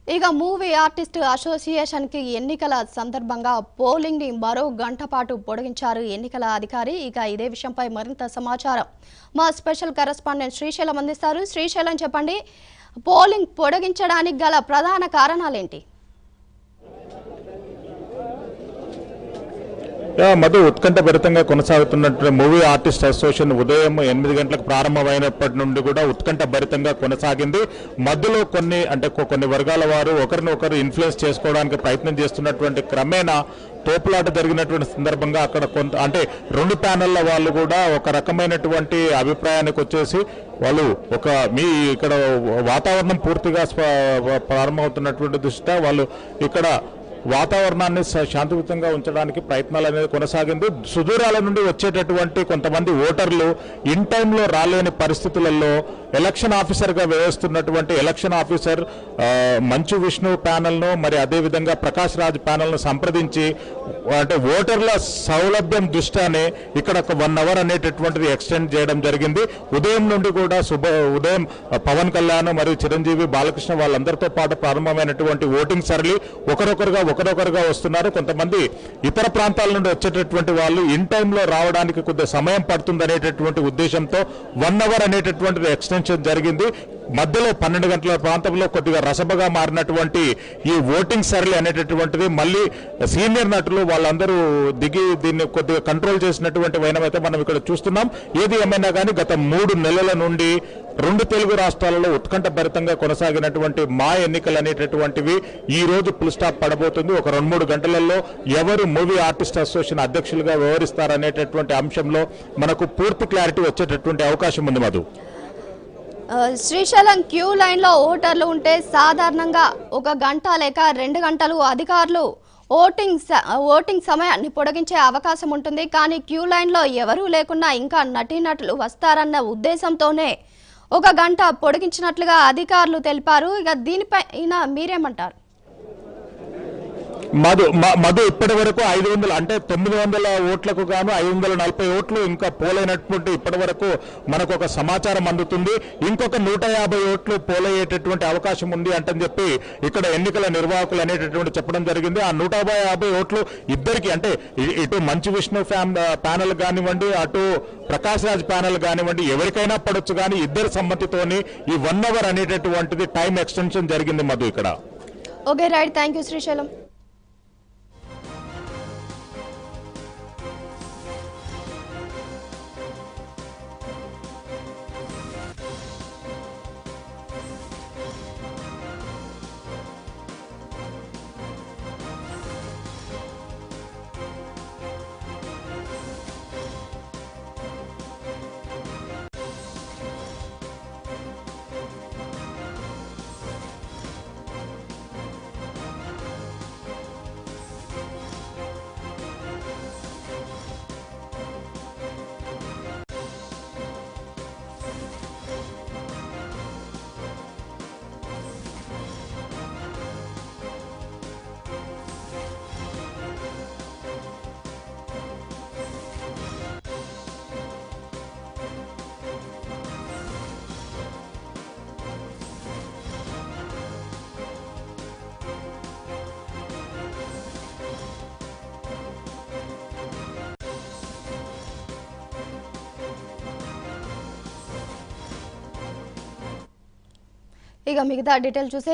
ఇక movie artist association కి ఎన్నికల సందర్భంగా పోలింగ్ ని మరో గంట పాటు పొడిగించారు ఎన్నికల అధికారి ఇక ఇదే విషయంపై మరింత సమాచారం మా స్పెషల్ కరెస్పాండెంట్ శ్రీశైలం అందిస్తారు శ్రీశైలం చెప్పండి పోలింగ్ పొడిగించడానికి గల ప్రధాన కారణాలేంటి యా, మధు ఉత్కంఠభరితంగా కొనసాగుతున్నటువంటి మూవీ ఆర్టిస్ట్ అసోసియేషన్ ఉదయం ఎనిమిది గంటలకు ప్రారంభమైనప్పటి నుండి కూడా ఉత్కంఠభరితంగా కొనసాగింది మధ్యలో కొన్ని అంటే కొ- కొన్ని వర్గాల వారు ఒకరినొకరు ఇన్ఫ్లుయెన్స్ చేసుకోవడానికి ప్రయత్నం చేస్తున్నటువంటి క్రమేణా తోపులాట జరిగినటువంటి సందర్భంగా అక్కడ కొంత అంటే రెండు ప్యానెళ్ల వాళ్ళు కూడా ఒక రకమైనటువంటి అభిప్రాయానికి వచ్చేసి వాళ్ళు ఒక మీ ఇక్కడ వాతావరణం పూర్తిగా స్వ- ప్రారంభమవుతున్నటువంటి దృష్ట్యా వాళ్ళు ఇక్కడ వాతావరణాన్ని స- శాంతియుతంగా ఉంచడానికి ప్రయత్నాలు అనేది కొనసాగింది సుదూరాల నుండి వచ్చేటటువంటి కొంతమంది ఓటర్లు ఇన్ టైంలో రాలేని పరిస్థితులలో ఎలక్షన్ ఆఫీసర్గా వ్యవహరిస్తున్నటువంటి ఎలక్షన్ ఆఫీసర్ ఆ, మంచు విష్ణు ప్యానెల్ను మరి అదేవిధంగా ప్రకాష్ రాజ్ ప్యానెల్ను సంప్రదించి అంటే ఓటర్ల సౌలభ్యం దృష్ట్యానే ఇక్కడ ఒక వన్ అవర్ అనేటటువంటిది ఎక్స్టెండ్ చేయడం జరిగింది ఉదయం నుండి కూడా శుభ ఉదయం ఆ, పవన్ కళ్యాణ్ మరియు చిరంజీవి బాలకృష్ణ వాళ్ళందరితో పాటు ప్రారంభమైనటువంటి ఓటింగ్ సరళి ఒకరొకరుగా ఒకరొకరుగా వస్తున్నారు కొంతమంది ఇతర ప్రాంతాల నుండి వచ్చేటటువంటి వాళ్ళు ఇన్ టైంలో రావడానికి కొద్దిగా సమయం పడుతుంది అనేటటువంటి ఉద్దేశంతో వన్ అవర్ అనేటటువంటిది ఎక్స్టెన్షన్ జరిగింది మధ్యలో పన్నెండు గంటల ప్రాంతంలో కొద్దిగా రసభగా మారినటువంటి ఈ ఓటింగ్ సరళి అనేటటువంటిది మళ్ళీ సీనియర్ నటులు వాళ్ళందరూ దిగి దీన్ని కొద్దిగా కంట్రోల్ చేసినటువంటి వైనమైతే మనం ఇక్కడ చూస్తున్నాం ఏది ఏమైనా కానీ గత మూడు నెలల నుండి రెండు తెలుగు రాష్ట్రాలలో ఉత్కంఠభరితంగా కొనసాగినటువంటి మా ఎన్నికలు అనేటటువంటివి ఈ రోజు ఫుల్ స్టాప్ పడబోతుంది ఒక రెండు మూడు గంటలలో ఎవరు మూవీ ఆర్టిస్ట్ అసోసియేషన్ అధ్యక్షులుగా వ్యవహరిస్తారనేటటువంటి అంశంలో మనకు పూర్తి క్లారిటీ వచ్చేటటువంటి అవకాశం ఉంది మధు ఆ, శ్రీశైలం క్యూ లైన్ లో ఓటర్లు ఉంటే సాధారణంగా ఒక గంట లేక రెండు గంటలు అధికారులు ఓటింగ్ స- ఓటింగ్ సమయాన్ని పొడిగించే అవకాశం ఉంటుంది కానీ క్యూ లైన్ లో ఎవరూ లేకున్నా ఇంకా నటీనటులు వస్తారన్న ఉద్దేశంతోనే ఒక గంట పొడిగించినట్లుగా అధికారులు తెలిపారు ఇక దీనిపైన మీరేమంటారు మధు మ- మధు ఇప్పటి వరకు ఐదు వందల అంటే తొమ్మిది వందల ఓట్లకు గాను ఐదు వందల నలభై ఓట్లు ఇంకా పోలైనటువంటి ఇప్పటి వరకు మనకు ఒక సమాచారం అందుతుంది ఇంకొక నూట యాభై ఓట్లు పోలయ్యేటటువంటి అవకాశం ఉంది అంటని చెప్పి ఇక్కడ ఎన్నికల నిర్వాహకులు అనేటటువంటి చెప్పడం జరిగింది ఆ నూట యాభై ఓట్లు ఇద్దరికి అంటే ఇ- ఇటు మంచు విష్ణు ఫ్యామ్ ప్యానల్ కానివ్వండి అటు ప్రకాష్ రాజ్ ప్యానల్ కానివ్వండి ఎవరికైనా పడొచ్చు కానీ ఇద్దరి సమ్మతితోని ఈ వన్ అవర్ అనేటటువంటిది టైం ఎక్స్టెన్షన్ జరిగింది మధు ఇక్కడ okay right thank you Srisailam ఇక మిగతా డీటెయిల్ చూసే